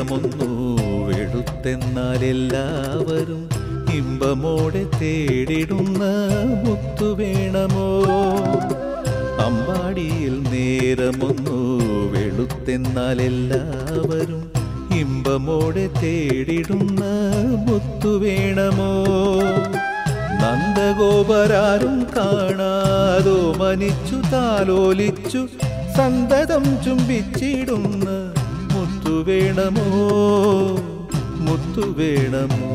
നേരമൊന്നു വെളുത്തെന്നാൽ എല്ലാവരും ഇമ്പമോടെ തേടിടുന്ന മുത്തു വേണമോ അമ്പാടിയിൽ നേരമൊന്നു വെളുത്തെന്നാൽ എല്ലാവരും ഇമ്പമോടെ തേടിടുന്ന മുത്തു വേണമോ നന്ദഗോപരാരും കാണാതോ മനിച്ചു താലോലിച്ചു സന്തതം ചുംബിച്ചിടുന്ന മുത്തു വേണമോ മുത്തു വേണമോ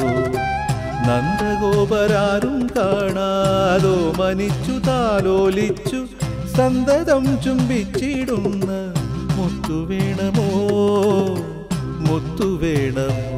നന്ദഗോപരാരും കാണാതോ മനിച്ചു താലോലിച്ചു സന്തതം ചുംബിച്ചിടുന്ന മുത്തു വേണമോ മുത്തു വേണമോ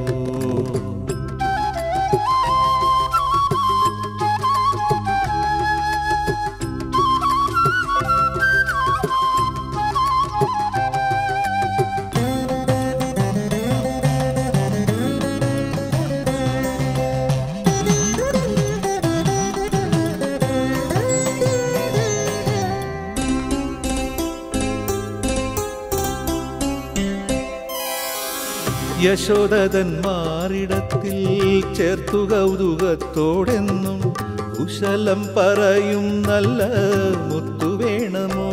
യശോദതന്മാരിടത്തിൽ ചേർത്തു കൗതുകത്തോടെന്നും കുശലം പറയും നല്ല മുത്തു വേണമോ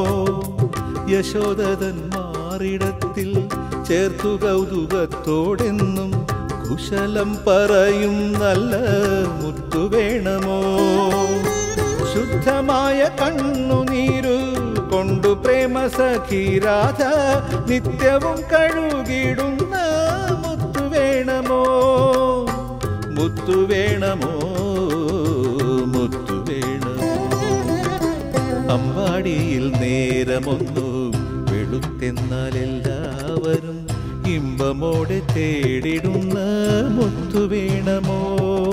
യശോദതന്മാരിടത്തിൽ ചേർത്തു കൗതുകത്തോടെന്നും കുശലം പറയും നല്ല മുത്തു വേണമോ ശുദ്ധമായ കണ്ണുനീരു കൊണ്ടു പ്രേമ സഖീരാധ നിത്യവും കഴുകിടുന്ന മുത്തു വേണമോ മുത്തു വേണമോ മുത്തു വേണമോ അമ്പാടിയിൽ നേരമൊന്നു വെളുത്തെന്നാൽ എല്ലാവരും ഇമ്പമോടെ തേടിടുന്ന മുത്തു വേണമോ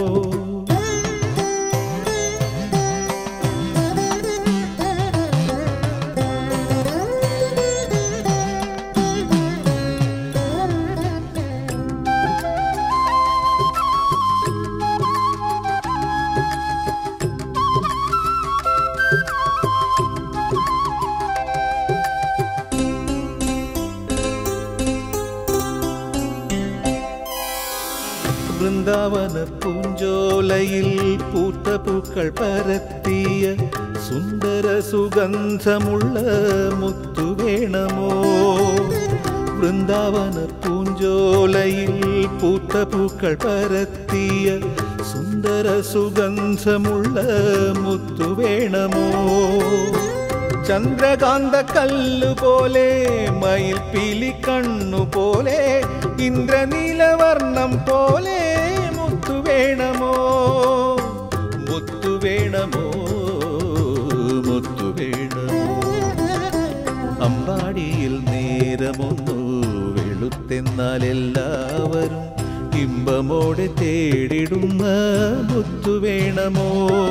വൃന്ദാവന പൂഞ്ചോലയിൽ പൂത്ത പൂക്കൾ പരത്തിയ സുന്ദര സുഗന്ധമുള്ള മുത്തു വേണമോ വൃന്ദാവന പൂഞ്ചോലയിൽ പൂത്ത പൂക്കൾ പരത്തിയ സുന്ദര സുഗന്ധമുള്ള മുത്തു വേണമോ ചന്ദ്രകാന്ത കല്ലു പോലെ മയിൽ പീലി കണ്ണു പോലെ ഇന്ദ്രനീലവർണം പോലെ മുത്തു വേണമോ മുത്തു വേണമോ മുത്തു വേണമോ അമ്പാടിയിൽ നേരമൊന്നു വെളുത്തെന്നാൽ എല്ലാവരും ഇമ്പമോടെ തേടിടുന്ന മുത്തു വേണമോ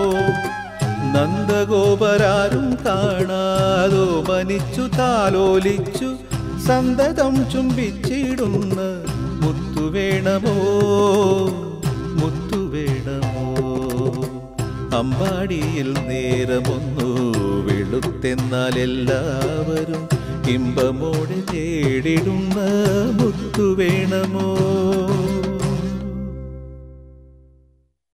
നന്ദഗോപരാരും കാണാതോ മനിച്ചു താലോലിച്ചു സന്തതം ചുംബിച്ചിടുന്ന മുത്തു വേണമോ മുത്തു വേണമോ അമ്പാടിയിൽ നേരമൊന്നു വെളുത്തെന്നാൽ എല്ലാവരും ഇമ്പമോടെ തേടിടുന്ന മുത്തു വേണമോ